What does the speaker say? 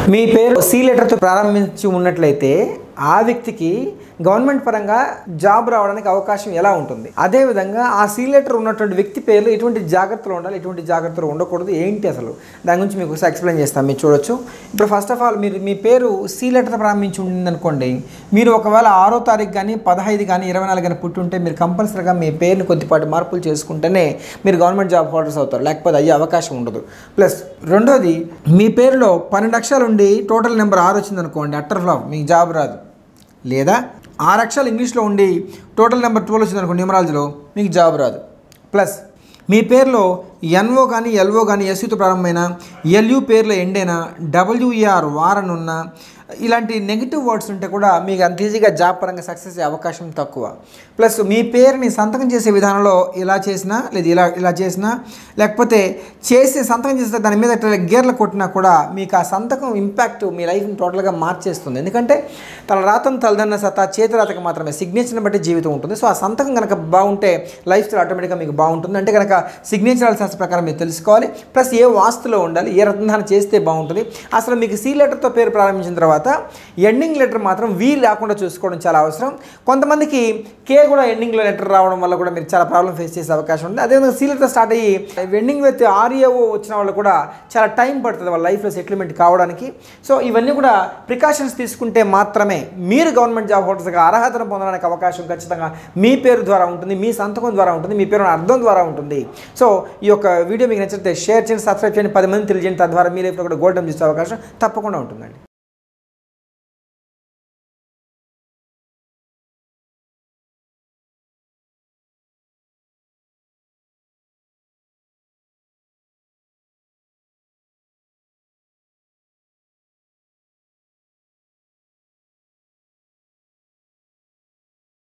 మీ పేరు సి లెటర్తో ప్రారంభించి ఉన్నట్లయితే ఆ వ్యక్తికి గవర్నమెంట్ పరంగా జాబ్ రావడానికి అవకాశం ఎలా ఉంటుంది అదేవిధంగా ఆ సి లెటర్ ఉన్నటువంటి వ్యక్తి పేర్లు ఎటువంటి జాగ్రత్తలు ఉండాలి ఎటువంటి జాగ్రత్తలు ఉండకూడదు ఏంటి అసలు దాని గురించి మీకు ఒకసారి ఎక్స్ప్లెయిన్ చేస్తాను మీరు చూడొచ్చు ఇప్పుడు ఫస్ట్ ఆఫ్ ఆల్ మీరు మీ పేరు సి లెటర్ ప్రారంభించి ఉండింది అనుకోండి మీరు ఒకవేళ ఆరో తారీఖు కానీ పదహైదు కానీ ఇరవై నాలుగు కానీ పుట్టి ఉంటే మీరు కంపల్సరీగా మీ పేరుని కొద్దిపాటి మార్పులు చేసుకుంటేనే మీరు గవర్నమెంట్ జాబ్ హోల్డర్స్ అవుతారు లేకపోతే అయ్యే అవకాశం ఉండదు ప్లస్ రెండోది మీ పేరులో పన్నెండు అక్షరాలు ఉండి టోటల్ నెంబర్ ఆరు వచ్చింది అనుకోండి అట్టర్ ఫ్లాప్ మీకు జాబ్ రాదు లేదా ఆరు అక్షరాలు ఇంగ్లీష్లో ఉండి టోటల్ నెంబర్ ట్వెల్వ్ వచ్చింది అనుకోండి న్యూమరాలజీలో మీకు జాబ్ రాదు ప్లస్ మీ పేరులో ఎన్ఓ కానీ ఎల్ఓ కానీ ఎస్యుతో ప్రారంభమైన ఎల్యు పేర్లో ఎండైనా డబ్ల్యూఈఆర్ వారన్ ఉన్న ఇలాంటి నెగిటివ్ వర్డ్స్ ఉంటే కూడా మీకు అంత ఈజీగా జాబ్ పరంగా సక్సెస్ అయ్యే అవకాశం తక్కువ ప్లస్ మీ పేరుని సంతకం చేసే విధానంలో ఇలా చేసినా లేదా ఇలా ఇలా చేసినా లేకపోతే చేసే సంతకం చేస్తే దాని మీద ఇట్లా గేర్లు కొట్టినా కూడా మీకు ఆ సంతకం ఇంపాక్ట్ మీ లైఫ్ని టోటల్గా మార్చేస్తుంది ఎందుకంటే తన రాతను తలదన్న సత్తా చేతి రాతకు మాత్రమే సిగ్నేచర్ని బట్టి జీవితం ఉంటుంది సో ఆ సంతకం కనుక బాగుంటే లైఫ్ స్టైల్ ఆటోమేటిక్గా మీకు బాగుంటుంది అంటే కనుక సిగ్నేచర్ శాస్త్ర ప్రకారం మీరు తెలుసుకోవాలి ప్లస్ ఏ వాస్తులో ఉండాలి ఏ రత్నాన్ని చేస్తే బాగుంటుంది అసలు మీకు సి లెటర్తో పేరు ప్రారంభించిన తర్వాత ఎండింగ్ లెటర్ మాత్రం వి లేకుండా చూసుకోవడం చాలా అవసరం కొంతమందికి కే కూడా ఎండింగ్లో లెటర్ రావడం వల్ల కూడా మీరు చాలా ప్రాబ్లం ఫేస్ చేసే అవకాశం ఉంది అదేవిధంగా సి లెటర్ స్టార్ట్ అయ్యి ఎండింగ్ విత్ ఆర్ఏఓ వచ్చిన వాళ్ళు కూడా చాలా టైం పడుతుంది వాళ్ళ లైఫ్లో సెటిల్మెంట్ కావడానికి సో ఇవన్నీ కూడా ప్రికాషన్స్ తీసుకుంటే మాత్రమే మీరు గవర్నమెంట్ జాబ్ హోల్డర్స్గా అర్హతను పొందడానికి అవకాశం ఖచ్చితంగా మీ పేరు ద్వారా ఉంటుంది మీ సంతకం ద్వారా ఉంటుంది మీ పేరు అర్థం ద్వారా ఉంటుంది సో ఈ యొక్క వీడియో మీకు నచ్చితే షేర్ చేయండి సబ్స్క్రైబ్ చేయండి పది మంది తెలియజేయండి తద్వారా మీ లైఫ్లో కూడా గోల్డెన్ చూసే అవకాశం తప్పకుండా ఉంటుందండి